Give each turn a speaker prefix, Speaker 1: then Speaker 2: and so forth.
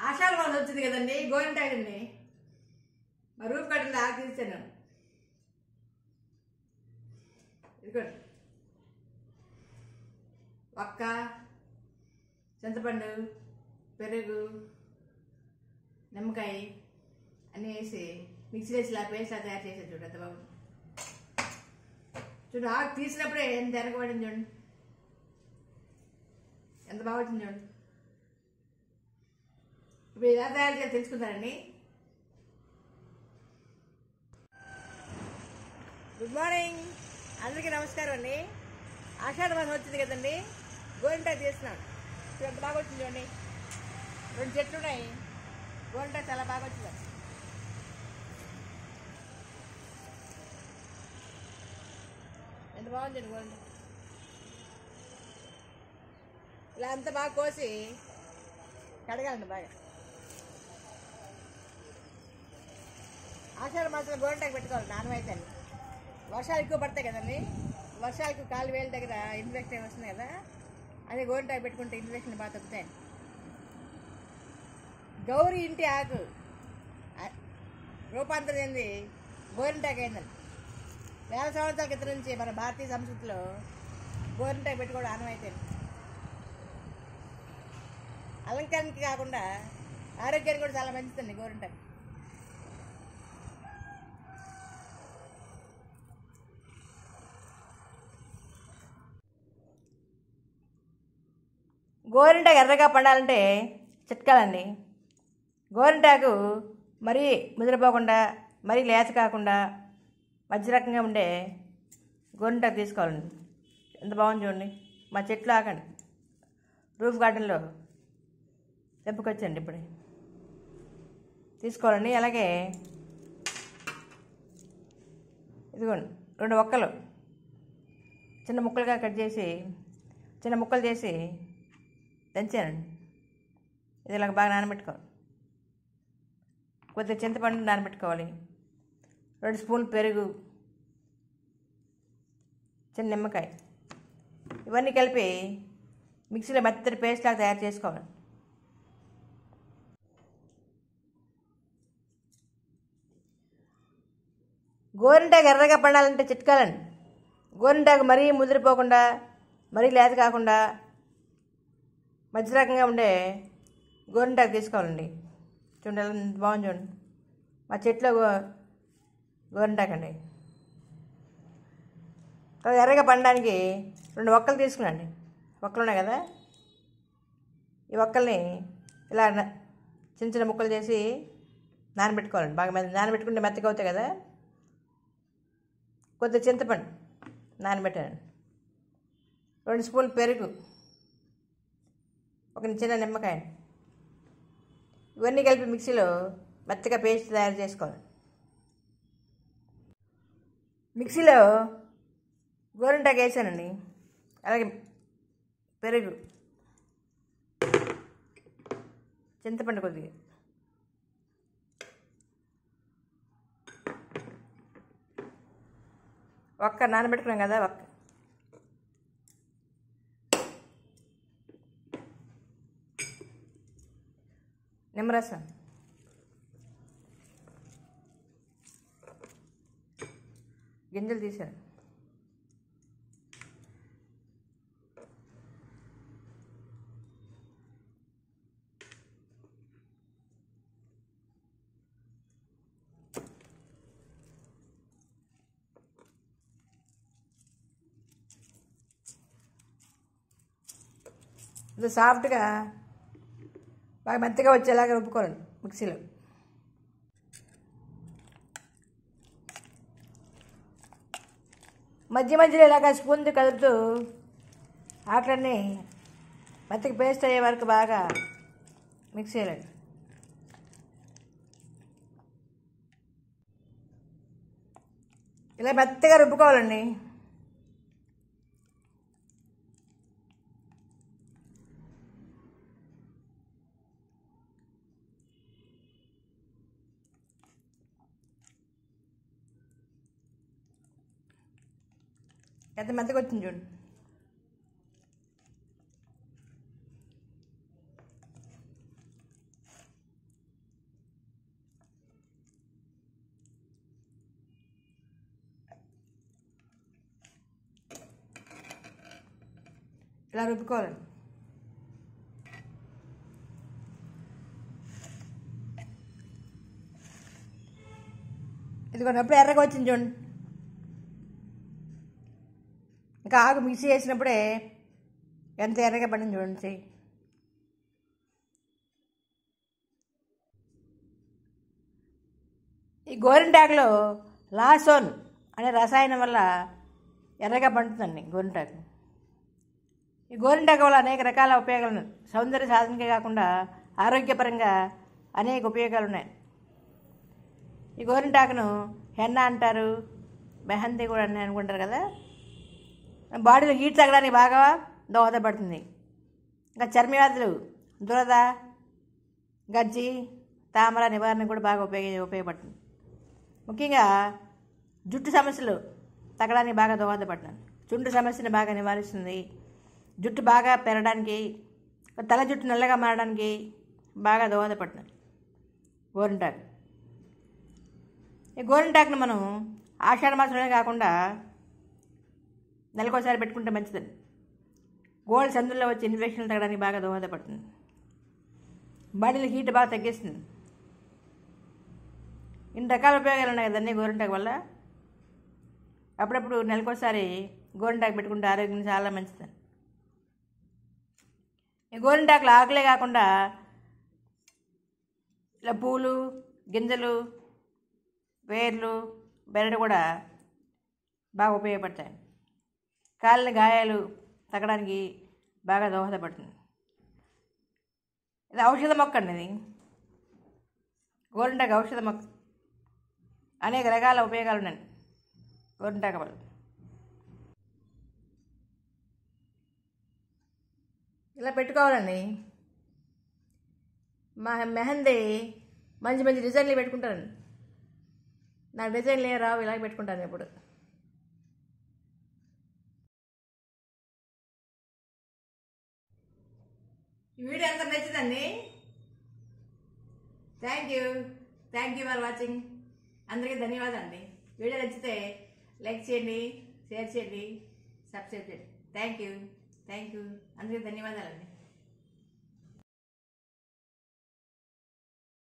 Speaker 1: ఆషాఢ మాసం వచ్చింది కదండి గోరింటాకండి మా రూపు కట్టింది ఆకు తీస్తాను ఇదిగోండి ఒక్క చింతపండు పెరుగు నిమ్మకాయ అన్నీ వేసి మిక్సీ వేసి ఇలా పేస్ట్ తయారు చేసాను చూడు ఎంత బాగుంది చూడు ఆకు తీసినప్పుడే ఎంత ఎనకబడింది చూడండి ఎంత బాగా వచ్చింది చూడండి ఇప్పుడు ఎలా తయారు చేయాలి తెలుసుకుంటారండి గుడ్ మార్నింగ్ అందరికీ నమస్కారం అండి ఆషాఢ మాసం వచ్చింది కదండి గోరింటా చేస్తున్నాం చూడు ఎంత బాగా వచ్చింది చూడండి రెండు చెట్లు ఉన్నాయి గోరింటా చాలా బాగా వచ్చింది ఎంత బాగుంది గోరింటా ఇలా అంతా బాగా కోసి కడగాలండి బాగా ఆషాఢ మాసంలో గోరంటాకు పెట్టుకోవాలి నానమైతే వర్షాలు ఎక్కువ పడతాయి కదండి వర్షాలకు కాలు వేల దగ్గర ఇన్ఫెక్షన్ వస్తుంది కదా అదే గోరంటాకు పెట్టుకుంటే ఇన్ఫెక్షన్ బాగా తగ్గుతాయి గౌరీ ఇంటి ఆకు ఆ- రూపాంతరం చెంది గోరింటాకు అయిందండి వేల సంవత్సరాల క్రితం నుంచి మన భారతీయ సంస్కృతిలో గోరింటాకు పెట్టుకోవడం ఆనమైతే అలంకరణకి కాకుండా ఆరోగ్యానికి కూడా చాలా మంచిదండి గోరింటాకు గోరింటాకు ఎర్రగా పండాలంటే చిట్కాలండి గోరింటాకు మరీ ముదిరిపోకుండా మరీ లేత కాకుండా మధ్య రకంగా ఉండే గోరింటాకు తీసుకోవాలండి ఎంత బాగుంది చూడండి మా చెట్లు ఆకండి రూఫ్ గార్డెన్లో తెంపుకొచ్చండి ఇప్పుడు తీసుకోవాలండి అలాగే ఇదిగోండి రెండు ఒక్కలు చిన్న ముక్కలుగా కట్ చేసి చిన్న ముక్కలు చేసి దంచానండి ఇది ఇలాగ బాగా నానబెట్టుకోవాలి కొద్దిగా చింతపండు నానబెట్టుకోవాలి రెండు స్పూన్లు పెరుగు చిన్న నిమ్మకాయ ఇవన్నీ కలిపి మిక్సీలో మెత్తటి పేస్ట్ లాగా తయారు చేసుకోవాలి గోరింటాకు ఎర్రగా పండాలంటే చిట్కాలండి గోరింటాకు మరీ ముదిరిపోకుండా మరీ లేత కాకుండా మధ్య రకంగా ఉండే గోరింటాకు తీసుకోవాలండి చూడండి ఎలా ఉంది, బాగుంది చూడండి మా చెట్లో గో గోరింటాకు అండి తర్వాత ఎర్రగా పండడానికి రెండు ఒక్కలు తీసుకున్నాండి ఒక్కలు ఉన్నాయి కదా ఈ ఒక్కల్ని ఇలా న- చిన్న చిన్న ముక్కలు చేసి నానబెట్టుకోవాలండి బాగా మెత్త నానబెట్టుకుంటే మెత్తగా అవుతాయి కదా కొద్దిగా చింతపండు నానబెట్టాను రెండు స్పూన్లు పెరుగు ఒక చిన్న నిమ్మకాయ ఇవన్నీ కలిపి మిక్సీలో మెత్తగా పేస్ట్ తయారు చేసుకోవాలి మిక్సీలో గోరింటాకు వేసానండి అలాగే పెరుగు చింతపండు కొద్దిగా ఒక్క నానబెట్టుకున్నాం కదా ఒక్క నిమ్మరసం గింజలు తీసాను ఇది సాఫ్ట్గా బాగా మెత్తగా వచ్చేలాగా రుబ్బుకోవాలండి మిక్సీలో మధ్య మధ్యలో ఇలాగ స్పూన్తో కదుపుతూ ఆటలన్నీ మెత్తగా పేస్ట్ అయ్యే వరకు బాగా మిక్స్ చేయాలండి ఇలా మెత్తగా రుబ్బుకోవాలండి ఎంత మెత్తగా వచ్చింది చూడు ఇలా రుబ్బుకోవాలండి ఇదిగోండి అప్పుడు ఎర్రగా వచ్చింది చూడండి ఇంకా ఆకు మిక్సీ చేసినప్పుడే ఎంత ఎర్రగా పడింది చూడండి చెయ్యి ఈ గోరింటాకులో లాసోన్ అనే రసాయనం వల్ల ఎర్రగా పండుతుందండి గోరింటాకు ఈ గోరింటాకు వల్ల అనేక రకాల ఉపయోగాలు ఉన్నాయి సౌందర్య సాధనకే కాకుండా ఆరోగ్యపరంగా అనేక ఉపయోగాలు ఉన్నాయి ఈ గోరింటాకును హెన్న అంటారు మెహందీ కూడా అని అనుకుంటారు కదా బాడీలో హీట్ తగ్గడానికి బాగా దోహదపడుతుంది ఇంకా చర్మ వ్యాధులు దురద గజ్జి తామర నివారణకు కూడా బాగా ఉపయోగ ఉపయోగపడుతుంది ముఖ్యంగా జుట్టు సమస్యలు తగ్గడానికి బాగా దోహదపడుతుంది చుండు సమస్యని బాగా నివారిస్తుంది జుట్టు బాగా పెరగడానికి తల జుట్టు నల్లగా మారడానికి బాగా దోహదపడుతుంది గోరింటాకు ఈ గోరింటాకును మనం ఆషాఢ మాసంలోనే కాకుండా నెలకోసారి పెట్టుకుంటే మంచిదండి గోళ్ళ సందుల్లో వచ్చే ఇన్ఫెక్షన్లు తగ్గడానికి బాగా దోహదపడుతుంది బాడీలో హీట్ బాగా తగ్గిస్తుంది ఇన్ని రకాల ఉపయోగాలు ఉన్నాయి కదండి గోరింటాకు వల్ల అప్పుడప్పుడు నెలకోసారి గోరింటాకు పెట్టుకుంటే ఆరోగ్యం చాలా మంచిది ఈ గోరింటాకులు ఆకులే కాకుండా ఇలా పూలు గింజలు వేర్లు బెరడు కూడా బాగా ఉపయోగపడతాయి కాలిన గాయాలు తగ్గడానికి బాగా దోహదపడుతుంది ఇది ఔషధ మొక్క అండి ఇది గోరింటాకు ఔషధ మొక్క అనేక రకాల ఉపయోగాలు ఉన్నాయి గోరింటాకు వల్ల ఇలా పెట్టుకోవాలండి మా మెహందీ మంచి మంచి డిజైన్లు పెట్టుకుంటానండి నా డిజైన్లు ఏం రావు ఇలాగ పెట్టుకుంటాను ఎప్పుడు ఈ వీడియో ఎంత నచ్చిందండి thank you thank you for watching అందరికీ ధన్యవాదాలు అండి వీడియో నచ్చితే లైక్ చేయండి షేర్ చేయండి సబ్స్క్రైబ్ చేయండి థ్యాంక్ యూ థ్యాంక్ యూ అందరికీ ధన్యవాదాలండి